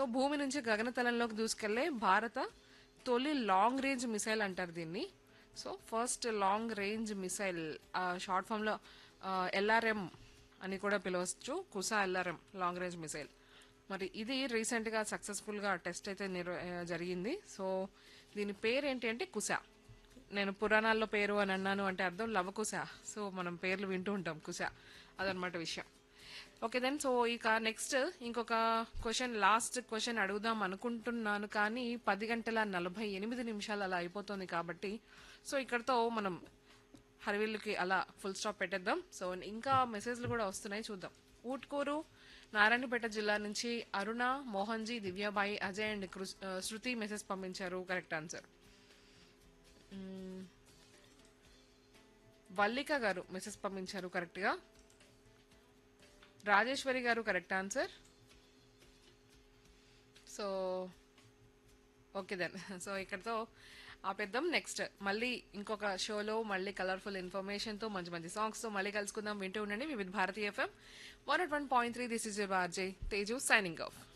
భూమి నుంచి గగనతలంలోకి దూసుకెళ్లే భారత తొలి లాంగ్ రేంజ్ మిసైల్ అంటారు దీన్ని so first long range missile short ఫామ్లో ఎల్ఆర్ఎం అని కూడా పిలవచ్చు కుసా ఎల్ఆర్ఎం లాంగ్ రేంజ్ మిసైల్ మరి ఇది రీసెంట్గా సక్సెస్ఫుల్గా టెస్ట్ అయితే నిర్వ ఆ, జరిగింది సో దీని పేరు ఏంటి అంటే కుసా నేను పురాణాల్లో పేరు అని అన్నాను అంటే అర్థం లవకుశ సో మనం పేర్లు వింటూ ఉంటాం కుశ అదనమాట విషయం ఓకే దెన్ సో ఇక నెక్స్ట్ ఇంకొక క్వశ్చన్ లాస్ట్ క్వశ్చన్ అడుగుదాం అనుకుంటున్నాను కానీ పది గంటల నలభై ఎనిమిది నిమిషాలు అలా అయిపోతుంది కాబట్టి సో ఇక్కడతో మనం హరివిల్లుకి అలా ఫుల్ స్టాప్ పెట్టేద్దాం సో ఇంకా మెసేజ్లు కూడా వస్తున్నాయి చూద్దాం ఊట్కూరు నారాయణపేట జిల్లా నుంచి అరుణ మోహన్జీ దివ్యాబాయి అజయ్ అండ్ కృ- ఆ, శృతి మెసేజ్ పంపించారు కరెక్ట్ ఆన్సర్ మ్మ్. వల్లిక గారు మెసేజ్ పంపించారు కరెక్ట్ గా రాజేశ్వరి గారు correct answer so okay then so ఇక్కడతో ఆపేద్దాం నెక్స్ట్ మళ్ళీ ఇంకొక షోలో మళ్ళీ కలర్ఫుల్ ఇన్ఫర్మేషన్ తో మంచి మంచి సాంగ్స్ తో మళ్ళీ కలుసుకుందాం వింటూ ఉండండి Vividh Bharati FM one one point three this is RJ Teju signing of